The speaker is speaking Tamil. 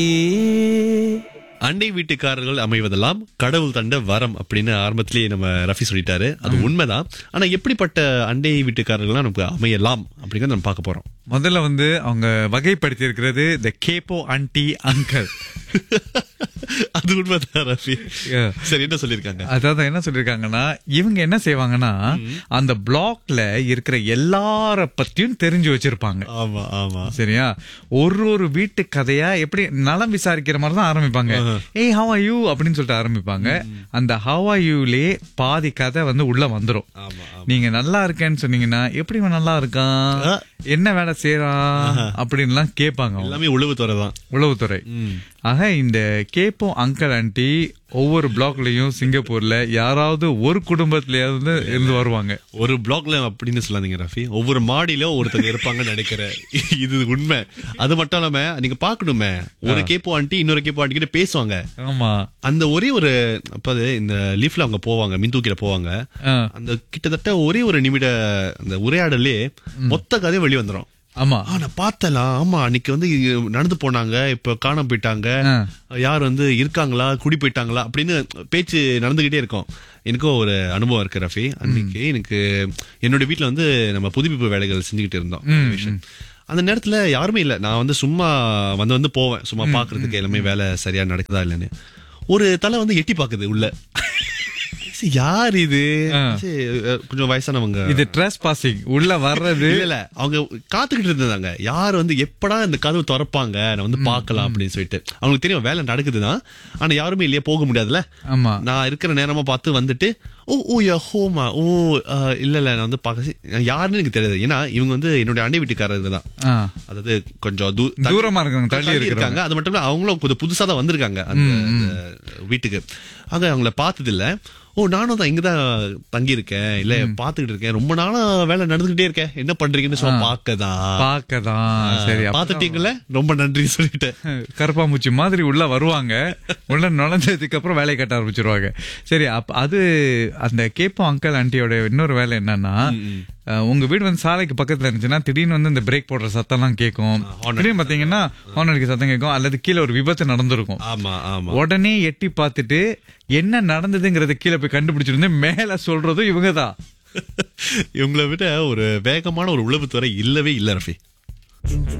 அண்டை வீட்டுக்காரர்கள் அமைவதெல்லாம் கடவுள் தந்த வரம் அப்படின்னு ஆரம்பத்திலேயே நம்ம ரஃபி சொல்லிட்டாரு அது உண்மைதான் ஆனா எப்படிப்பட்ட அண்டை வீட்டுக்காரர்கள்லாம் நமக்கு அமையலாம் அப்படிங்கறத நம்ம பார்க்க போறோம் முதல்ல வந்து அவங்க வகைப்படுத்தி இருக்கிறது த கேப்போ ஆன்டி அங்கிள் அது உண்மைதான் ரஃபி சரி என்ன சொல்லியிருக்காங்க அதாவது என்ன சொல்லிருக்காங்கன்னா இவங்க என்ன செய்வாங்கன்னா அந்த பிளாக்ல இருக்கிற எல்லார பத்தியும் தெரிஞ்சு வச்சிருப்பாங்க ஆமா ஆமா சரியா ஒரு ஒரு வீட்டு கதையா எப்படி நலம் விசாரிக்கிற மாதிரி தான் ஆரம்பிப்பாங்க ஏய் ஹவ் ஆர் யூ அப்படின்னு சொல்லிட்டு ஆரம்பிப்பாங்க அந்த ஹவ் ஆர் யூலே பாதி கதை வந்து உள்ள வந்துரும் ஆமா நீங்க நல்லா இருக்கேன்னு சொன்னீங்கன்னா எப்படி இவன் நல்லா இருக்கான் என்ன வேலை செய்யறான் அப்படின்லாம் கேட்பாங்க அவங்க. எல்லாமே உழவுத்துறை தான் உளவுத்துறை ஆக இந்த கேப்போம் அங்கிள் ஆண்டி ஒவ்வொரு பிளாக்லயும் சிங்கப்பூர்ல யாராவது ஒரு குடும்பத்திலயாவது இருந்து வருவாங்க ஒரு பிளாக்ல அப்படின்னு சொல்லாதீங்க ரஃபி ஒவ்வொரு மாடியில ஒருத்தங்க இருப்பாங்கன்னு நினைக்கிறேன் இது உண்மை அது மட்டும் இல்லாம நீங்க பாக்கணுமே ஒரு கேப்போ ஆண்டி இன்னொரு கேப்போ ஆண்டி கிட்ட பேசுவாங்க ஆமா அந்த ஒரே ஒரு அப்ப அது இந்த லீஃப்ல அவங்க போவாங்க மின்தூக்கில போவாங்க ஆ, அந்த கிட்டத்தட்ட ஒரே ஒரு நிமிட அந்த உரையாடலே மொத்த கதையும் வெளியே வந்துரும் ஆமா ஆ நான் பார்த்தலாம் ஆமா அன்னைக்கு வந்து நடந்து போனாங்க இப்ப காணாம போயிட்டாங்க ஆ. யார் வந்து இருக்காங்களா குடி போயிட்டாங்களா அப்படின்னு பேச்சு நடந்துகிட்டே இருக்கும் எனக்கும் ஒரு அனுபவம் இருக்கு ரஃபி அன்னைக்கு எனக்கு என்னோட வீட்ல வந்து நம்ம புதுப்பிப்பு வேலைகள் செஞ்சுக்கிட்டு இருந்தோம் renovation. அந்த நேரத்துல யாருமே இல்ல நான் வந்து சும்மா வந்து வந்து போவேன் சும்மா பாக்குறதுக்கு எல்லாமே வேலை சரியா நடக்குதா இல்லைன்னு ஒரு தலை வந்து எட்டி பாக்குது உள்ள சரி, யார் இது சரி, கொஞ்சம் வயசானவங்க இது ட்ரெஸ் பாசிங் உள்ள வர்றது இல்ல இல்ல அவங்க காத்துக்கிட்டு இருந்தாங்க யார் வந்து எப்படா இந்த கதவு திறப்பாங்க நான் வந்து பார்க்கலாம் அப்படின்னு சொல்லிட்டு அவங்களுக்கு தெரியும் வேலை நடக்குதுதான் ஆனா யாருமே இல்லையா போக முடியாதுல்ல ஆமா நான் இருக்கிற நேரமா பார்த்து வந்துட்டு ஓ ஓ யா ஹோமா ஓ அஹ், இல்ல இல்ல நான் வந்து பார்க்க யாருன்னு எனக்கு தெரியாது ஏன்னா இவங்க வந்து என்னுடைய அண்டை வீட்டுக்காரர்கள் தான் ஆ, அதாவது கொஞ்சம் தூ- தள்ளி- தூரமா இருக்காங்க தள்ளி தள்ளி இருக்கிறாங்க இருக்காங்க அது மட்டும் இல்ல அவங்களும் கொஞ்சம் புதுசா தான் வந்திருக்காங்க அந்த அந்த வீட்டுக்கு ஆக அவங்கள பார்த்தது இல்ல ஓ நானும் தான் இங்கதான் தங்கி இருக்கேன் இல்ல பாத்துக்கிட்டு இருக்கேன் ரொம்ப நாளா வேலை நடந்துகிட்டே இருக்கேன் என்ன பண்றீங்கன்னு சும்மா பாக்கதான் பாக்கதான் சரி அப்ப பாத்துட்டீங்கல்ல ரொம்ப நன்றி சொல்லிட்டேன் கருப்பாம்பூச்சி மாதிரி உள்ள வருவாங்க உள்ள நுழைஞ்சதுக்கு அப்புறம் வேலையை கட்ட ஆரம்பிச்சிருவாங்க சரி அப்ப அது அந்த கேப்போ அங்கிள் ஆண்டியோட இன்னொரு வேலை என்னன்னா அஹ், உங்க வீடு வந்து சாலைக்கு பக்கத்துல இருந்துச்சுன்னா திடீர்னு வந்து இந்த பிரேக் போடுற சத்தம்லாம் கேட்கும் திடீர்னு பாத்தீங்கன்னா ஹார்ன் அடிக்க சத்தம் கேட்கும் அல்லது கீழே ஒரு விபத்து நடந்திருக்கும் ஆமா ஆமா உடனே எட்டி பார்த்துட்டு என்ன நடந்ததுங்கிறத கீழே போய் கண்டுபிடிச்சிருந்து மேல சொல்றதும் இவங்கதான் இவங்களை விட ஒரு வேகமான ஒரு உளவுத்துறை இல்லவே இல்ல ரஃபி